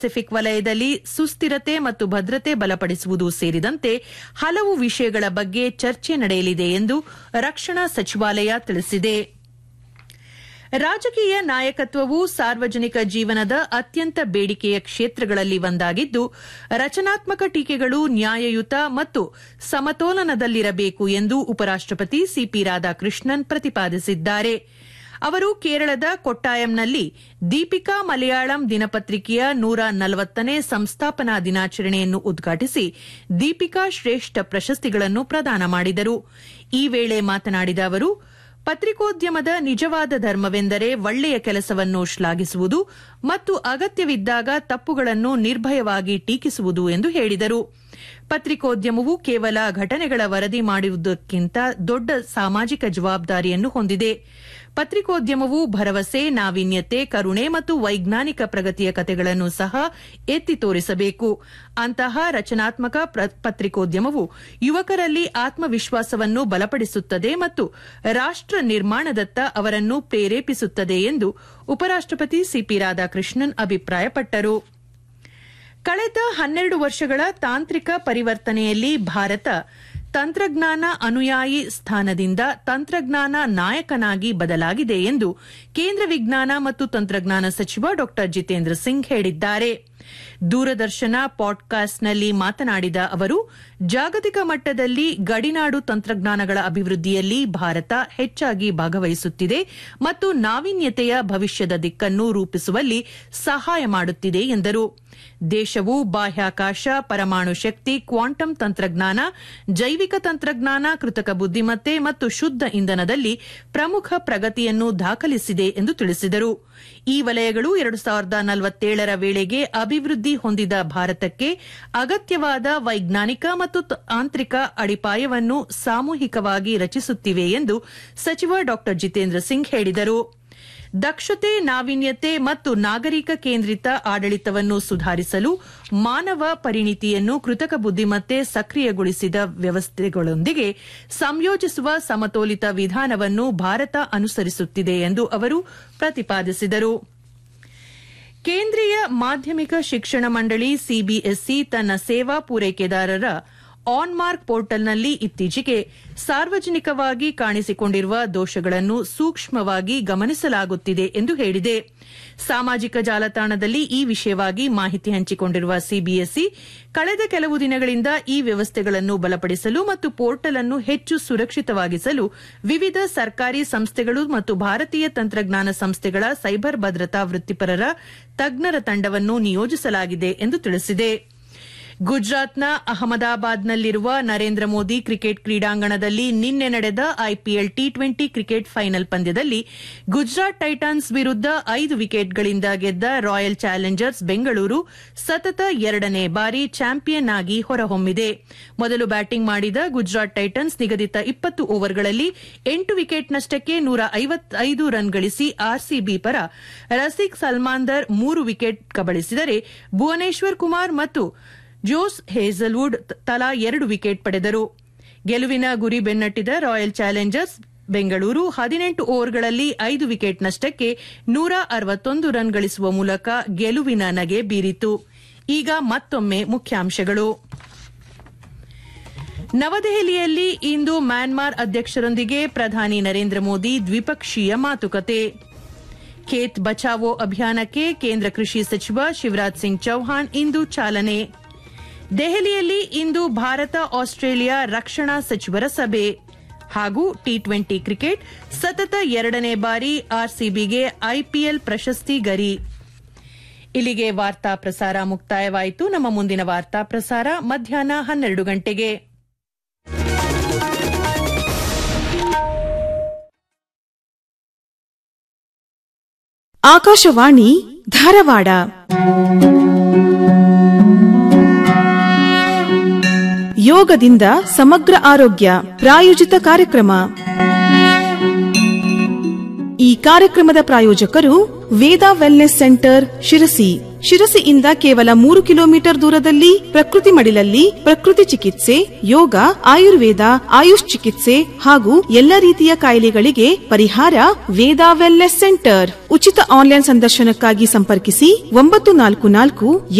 Pacific ವಲಯದಲ್ಲಿ ಸುಸ್ಥಿರತೆ ಮತ್ತು ಭದ್ರತೆ ಬಲಪಡಿಸುವುದು ಸೇರಿದಂತೆ ಹಲವು ವಿಷಯಗಳ ಬಗ್ಗೆ ಚರ್ಚೆ ನಡೆಯಲಿದೆ ಎಂದು ರಕ್ಷಣಾ ಸಚಿವಾಲಯ ತಿಳಿಸಿದೆ ರಾಜಕೀಯ ನಾಯಕತ್ವವು ಸಾರ್ವಜನಿಕ ಜೀವನದ ಅತ್ಯಂತ ಬೇಡಿಕೆಯ ಕ್ಷೇತ್ರಗಳಲ್ಲಿ ಒಂದಾಗಿದ್ದು ರಚನಾತ್ಮಕ ಟೀಕೆಗಳು ನ್ಯಾಯಯುತ ಮತ್ತು ಸಮತೋಲನದಲ್ಲಿರಬೇಕು ಎಂದು ಉಪರಾಷ್ಟಪತಿ ಸಿಪಿ ರಾಧಾಕೃಷ್ಣನ್ ಪ್ರತಿಪಾದಿಸಿದ್ದಾರೆ ಅವರು ಕೇರಳದ ಕೊಟ್ಟಾಯಂನಲ್ಲಿ ದೀಪಿಕಾ ಮಲಯಾಳಂ ದಿನಪತ್ರಿಕೆಯ ನೂರ ನಲವತ್ತನೇ ಸಂಸ್ಥಾಪನಾ ದಿನಾಚರಣೆಯನ್ನು ಉದ್ಘಾಟಿಸಿ ದೀಪಿಕಾ ಶ್ರೇಷ್ಠ ಪ್ರಶಸ್ತಿಗಳನ್ನು ಪ್ರದಾನ ಮಾಡಿದರು ಈ ವೇಳೆ ಮಾತನಾಡಿದ ಅವರು ಪತ್ರಿಕೋದ್ಯಮದ ನಿಜವಾದ ಧರ್ಮವೆಂದರೆ ಒಳ್ಳೆಯ ಕೆಲಸವನ್ನು ಶ್ಲಾಘಿಸುವುದು ಮತ್ತು ಅಗತ್ಯವಿದ್ದಾಗ ತಪ್ಪುಗಳನ್ನು ನಿರ್ಭಯವಾಗಿ ಟೀಕಿಸುವುದು ಎಂದು ಹೇಳಿದರು ಪತ್ರಿಕೋದ್ಯಮವು ಕೇವಲ ಘಟನೆಗಳ ವರದಿ ಮಾಡುವುದಕ್ಕಿಂತ ದೊಡ್ಡ ಸಾಮಾಜಿಕ ಜವಾಬ್ದಾರಿಯನ್ನು ಹೊಂದಿದೆ ಪತ್ರಿಕೋದ್ಯಮವು ಭರವಸೆ ನಾವೀನ್ಯತೆ ಕರುಣೆ ಮತ್ತು ವೈಜ್ಞಾನಿಕ ಪ್ರಗತಿಯ ಕಥೆಗಳನ್ನು ಸಹ ಎತ್ತಿ ತೋರಿಸಬೇಕು ಅಂತಹ ರಚನಾತ್ಮಕ ಪತ್ರಿಕೋದ್ಯಮವು ಯುವಕರಲ್ಲಿ ಆತ್ಮವಿಶ್ವಾಸವನ್ನು ಬಲಪಡಿಸುತ್ತದೆ ಮತ್ತು ರಾಷ್ಟ ನಿರ್ಮಾಣದತ್ತ ಅವರನ್ನು ಪ್ರೇರೇಪಿಸುತ್ತದೆ ಎಂದು ಉಪರಾಷ್ಟಪತಿ ಸಿಪಿ ರಾಧಾಕೃಷ್ಣನ್ ಅಭಿಪ್ರಾಯಪಟ್ಟರು ಕಳೆದ ಹನ್ನೆರಡು ವರ್ಷಗಳ ತಾಂತ್ರಿಕ ಪರಿವರ್ತನೆಯಲ್ಲಿ ಭಾರತ ತಂತ್ರಜ್ಞಾನ ಅನುಯಾಯಿ ಸ್ಥಾನದಿಂದ ತಂತ್ರಜ್ಞಾನ ನಾಯಕನಾಗಿ ಬದಲಾಗಿದೆ ಎಂದು ಕೇಂದ್ರ ವಿಜ್ಞಾನ ಮತ್ತು ತಂತ್ರಜ್ಞಾನ ಸಚಿವ ಡಾ ಜಿತೇಂದ್ರ ಸಿಂಗ್ ಹೇಳಿದ್ದಾರೆ ದೂರದರ್ಶನ ಪಾಡ್ಕಾಸ್ಟ್ನಲ್ಲಿ ಮಾತನಾಡಿದ ಅವರು ಜಾಗತಿಕ ಮಟ್ಟದಲ್ಲಿ ಗಡಿನಾಡು ತಂತ್ರಜ್ಞಾನಗಳ ಅಭಿವೃದ್ಧಿಯಲ್ಲಿ ಭಾರತ ಹೆಚ್ಚಾಗಿ ಭಾಗವಹಿಸುತ್ತಿದೆ ಮತ್ತು ನಾವೀನ್ಯತೆಯ ಭವಿಷ್ಯದ ದಿಕ್ಕನ್ನು ರೂಪಿಸುವಲ್ಲಿ ಸಹಾಯ ಮಾಡುತ್ತಿದೆ ಎಂದರು ದೇಶವು ಬಾಹ್ಯಾಕಾಶ ಪರಮಾಣು ಶಕ್ತಿ ಕ್ವಾಂಟಮ್ ತಂತ್ರಜ್ಞಾನ ಜೈವಿಕ ತಂತ್ರಜ್ಞಾನ ಕೃತಕ ಬುದ್ದಿಮತ್ತೆ ಮತ್ತು ಶುದ್ದ ಇಂಧನದಲ್ಲಿ ಪ್ರಮುಖ ಪ್ರಗತಿಯನ್ನು ದಾಖಲಿಸಿದೆ ಎಂದು ತಿಳಿಸಿದರು ಈ ವಲಯಗಳು ಎರಡು ಸಾವಿರದ ನಲವತ್ತೇಳರ ವೇಳೆಗೆ ಅಭಿವೃದ್ಧಿ ಹೊಂದಿದ ಭಾರತಕ್ಕೆ ಅಗತ್ಯವಾದ ವೈಜ್ಞಾನಿಕ ಮತ್ತು ತಾಂತ್ರಿಕ ಅಡಿಪಾಯವನ್ನು ಸಾಮೂಹಿಕವಾಗಿ ರಚಿಸುತ್ತಿವೆ ಎಂದು ಸಚಿವ ಡಾ ಜಿತೇಂದ್ರ ಸಿಂಗ್ ಹೇಳಿದರು ದಕ್ಷತೆ ನಾವೀನ್ಯತೆ ಮತ್ತು ನಾಗರಿಕ ಕೇಂದ್ರಿತ ಆಡಳಿತವನ್ನು ಸುಧಾರಿಸಲು ಮಾನವ ಪರಿಣಿತಿಯನ್ನು ಕೃತಕ ಬುದ್ದಿಮತ್ತೆ ಸಕ್ರಿಯಗೊಳಿಸಿದ ವ್ಯವಸ್ಥೆಗಳೊಂದಿಗೆ ಸಂಯೋಜಿಸುವ ಸಮತೋಲಿತ ವಿಧಾನವನ್ನು ಭಾರತ ಅನುಸರಿಸುತ್ತಿದೆ ಎಂದು ಅವರು ಪ್ರತಿಪಾದಿಸಿದರು ಕೇಂದ್ರೀಯ ಮಾಧ್ಯಮಿಕ ಶಿಕ್ಷಣ ಮಂಡಳಿ ಸಿಬಿಎಸ್ಇ ತನ್ನ ಸೇವಾ ಪೂರೈಕೆದಾರರ ಆನ್ಮಾರ್ಕ್ ಪೋರ್ಟಲ್ನಲ್ಲಿ ಇತ್ತೀಚೆಗೆ ಸಾರ್ವಜನಿಕವಾಗಿ ಕಾಣಿಸಿಕೊಂಡಿರುವ ದೋಷಗಳನ್ನು ಸೂಕ್ಷ್ಮವಾಗಿ ಗಮನಿಸಲಾಗುತ್ತಿದೆ ಎಂದು ಹೇಳಿದೆ ಸಾಮಾಜಿಕ ಜಾಲತಾಣದಲ್ಲಿ ಈ ವಿಷಯವಾಗಿ ಮಾಹಿತಿ ಹಂಚಿಕೊಂಡಿರುವ ಸಿಬಿಎಸ್ಇ ಕಳೆದ ಕೆಲವು ದಿನಗಳಿಂದ ಈ ವ್ಯವಸ್ಥೆಗಳನ್ನು ಬಲಪಡಿಸಲು ಮತ್ತು ಪೋರ್ಟಲ್ ಅನ್ನು ಹೆಚ್ಚು ಸುರಕ್ಷಿತವಾಗಿಸಲು ವಿವಿಧ ಸರ್ಕಾರಿ ಸಂಸ್ಥೆಗಳು ಮತ್ತು ಭಾರತೀಯ ತಂತ್ರಜ್ಞಾನ ಸಂಸ್ಥೆಗಳ ಸೈಬರ್ ಭದ್ರತಾ ವೃತ್ತಿಪರರ ತಜ್ಞರ ತಂಡವನ್ನು ನಿಯೋಜಿಸಲಾಗಿದೆ ಎಂದು ತಿಳಿಸಿದೆ ಗುಜರಾತ್ನ ಅಹಮದಾಬಾದ್ನಲ್ಲಿರುವ ನರೇಂದ್ರ ಮೋದಿ ಕ್ರಿಕೆಟ್ ಕ್ರೀಡಾಂಗಣದಲ್ಲಿ ನಿನ್ನೆ ನಡೆದ IPL T twenty cricket final ಪಂದ್ಯದಲ್ಲಿ ಗುಜರಾತ್ ಟೈಟಾನ್ಸ್ ವಿರುದ್ದ ಐದು ವಿಕೆಟ್ಗಳಿಂದ ಗೆದ್ದ ರಾಯಲ್ ಚಾಲೆಂಜರ್ಸ್ ಬೆಂಗಳೂರು ಸತತ ಎರಡನೇ ಬಾರಿ ಚಾಂಪಿಯನ್ ಆಗಿ ಹೊರಹೊಮ್ಮಿದೆ ಮೊದಲು ಬ್ಯಾಟಿಂಗ್ ಮಾಡಿದ ಗುಜರಾತ್ ಟೈಟನ್ಸ್ ನಿಗದಿತ ಇಪ್ಪತ್ತು ಓವರ್ಗಳಲ್ಲಿ ಎಂಟು ವಿಕೆಟ್ನಷ್ಟಕ್ಕೆ ನೂರ ಐವತ್ತೈದು ರನ್ ಗಳಿಸಿ ಆರ್ಸಿಬಿ ಪರ ರಸಿಕ್ ಸಲ್ಮಾಂದರ್ ಮೂರು ವಿಕೆಟ್ ಕಬಳಿಸಿದರೆ ಭುವನೇಶ್ವರ್ ಕುಮಾರ್ ಮತ್ತು ಜೋಸ್ ಹೇಸಲ್ವುಡ್ ತಲಾ ಎರಡು ವಿಕೆಟ್ ಪಡೆದರು ಗೆಲುವಿನ ಗುರಿ ಬೆನ್ನಟ್ಟಿದ ರಾಯಲ್ ಚಾಲೆಂಜರ್ಸ್ ಬೆಂಗಳೂರು ಹದಿನೆಂಟು ಓವರ್ಗಳಲ್ಲಿ ಐದು ವಿಕೆಟ್ ನಷ್ಟಕ್ಕೆ ನೂರ ಅರವತ್ತೊಂದು ರನ್ ಗಳಿಸುವ ಮೂಲಕ ಗೆಲುವಿನ ನಗೆ ಬೀರಿತು ಈಗ ಮತ್ತೊಮ್ಮೆ ಮುಖ್ಯಾಂಶಗಳು ನವದೆಹಲಿಯಲ್ಲಿ ಇಂದು ಮ್ಯಾನ್ಮಾರ್ ಅಧ್ಯಕ್ಷರೊಂದಿಗೆ ಪ್ರಧಾನಿ ನರೇಂದ್ರ ಮೋದಿ ದ್ವಿಪಕ್ಷೀಯ ಮಾತುಕತೆ ಖೇತ್ ಬಚಾವೋ ಅಭಿಯಾನಕ್ಕೆ ಕೇಂದ್ರ ಕೃಷಿ ಸಚಿವ ಶಿವರಾಜ್ ಸಿಂಗ್ ಚೌಹಾಣ್ ಇಂದು ಚಾಲನೆ ದೆಹಲಿಯಲ್ಲಿ ಇಂದು ಭಾರತ ಆಸ್ಟ್ರೇಲಿಯಾ ರಕ್ಷಣಾ ಸಚಿವರ ಸಭೆ ಹಾಗೂ ಟಿ ಟ್ವೆಂಟಿ ಕ್ರಿಕೆಟ್ ಸತತ ಎರಡನೇ ಬಾರಿ ಆರ್ಸಿಬಿಗೆ ಐಪಿಎಲ್ ಪ್ರಶಸ್ತಿ ಗರಿ ಇಲ್ಲಿಗೆ ವಾರ್ತಾ ಪ್ರಸಾರ ಮುಕ್ತಾಯವಾಯಿತು ನಮ್ಮ ಮುಂದಿನ ವಾರ್ತಾ ಪ್ರಸಾರ ಮಧ್ಯಾಹ್ನ ಹನ್ನೆರಡು ಗಂಟೆಗೆ ಆಕಾಶವಾಣಿ ಧಾರವಾಡ ಯೋಗದಿಂದ ಸಮಗ್ರ ಆರೋಗ್ಯ ಪ್ರಾಯೋಜಿತ ಕಾರ್ಯಕ್ರಮ ಈ ಕಾರ್ಯಕ್ರಮದ ಪ್ರಾಯೋಜಕರು ವೇದಾ ವೆಲ್ನೆಸ್ ಸೆಂಟರ್ ಶಿರಸಿ ಶಿರಸಿಯಿಂದ ಕೇವಲ ಮೂರು ಕಿಲೋಮೀಟರ್ ದೂರದಲ್ಲಿ ಪ್ರಕೃತಿ ಮಡಿಲಲ್ಲಿ ಪ್ರಕೃತಿ ಚಿಕಿತ್ಸೆ ಯೋಗ ಆಯುರ್ವೇದ ಆಯುಷ್ ಚಿಕಿತ್ಸೆ ಹಾಗೂ ಎಲ್ಲ ರೀತಿಯ ಕಾಯಿಲೆಗಳಿಗೆ ಪರಿಹಾರ ವೇದ ವೆಲ್ನೆಸ್ ಸೆಂಟರ್ ಉಚಿತ ಆನ್ಲೈನ್ ಸಂದರ್ಶನಕ್ಕಾಗಿ ಸಂಪರ್ಕಿಸಿ ಒಂಬತ್ತು ನಾಲ್ಕು ನಾಲ್ಕು